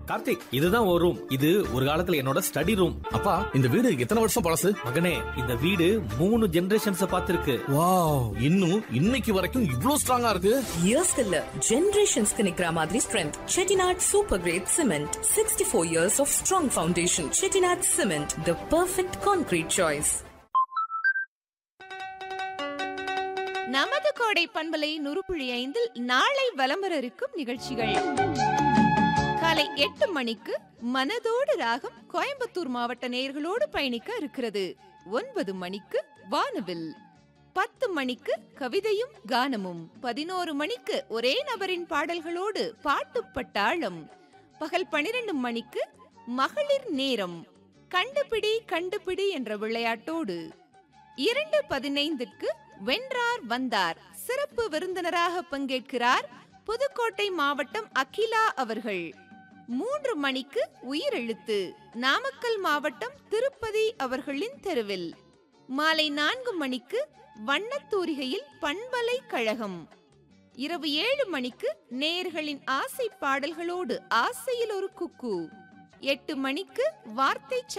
கார்த்திக் இதுதான் ஒரு ரூம் இது ஒரு காலத்துல என்னோட ஸ்டடி ரூம் அப்பா இந்த வீடு எத்தனை வருஷம் பழசு மகனே இந்த வீடு மூணு ஜெனரேஷன்ஸ் பார்த்திருக்கு வாவ் இன்னும் இன்னைக்கு வரைக்கும் இவ்ளோ ஸ்ட்ராங்கா இருக்கு இயர்ஸ்க்கு இல்ல ஜெனரேஷன்ஸ்க்கு நிக்கிற மாதிரி strength Chettinad super grade cement sixty four years of strong foundation Chettinad cement the perfect concrete choice நமது கோடை பண்பலை நுறுப்புழி ஐந்தில் நாளை வலம் வர இருக்கும் நிகழ்ச்சிகள் காலை எட்டு மணிக்கு மனதோடு ராகம் கோயம்புத்தூர் மாவட்ட நேயர்களோடு பயணிக்க இருக்கிறது ஒன்பது மணிக்கு வானவில் பத்து மணிக்கு கவிதையும் கானமும் பதினோரு மணிக்கு ஒரே நபரின் பாடல்களோடு பாட்டு பட்டாளம் பகல் பனிரெண்டு மணிக்கு மகளிர் நேரம் கண்டுபிடி கண்டுபிடி என்ற விளையாட்டோடு இரண்டு பதினைந்திற்கு வென்றார் வந்தார் சிறப்பு விருந்தினராக பங்கேற்கிறார் புதுக்கோட்டை மாவட்டம் அகிலா அவர்கள் மூன்று மணிக்கு உயிரெழுத்து நாமக்கல் மாவட்டம் திருப்பதி அவர்களின் தெருவில் மாலை நான்கு மணிக்கு வண்ணத்தூரிகையில் பண்பலை கழகம் இரவு ஏழு மணிக்கு நேயர்களின் ஆசை பாடல்களோடு ஆசையில் ஒரு குக்கு எட்டு மணிக்கு வார்த்தை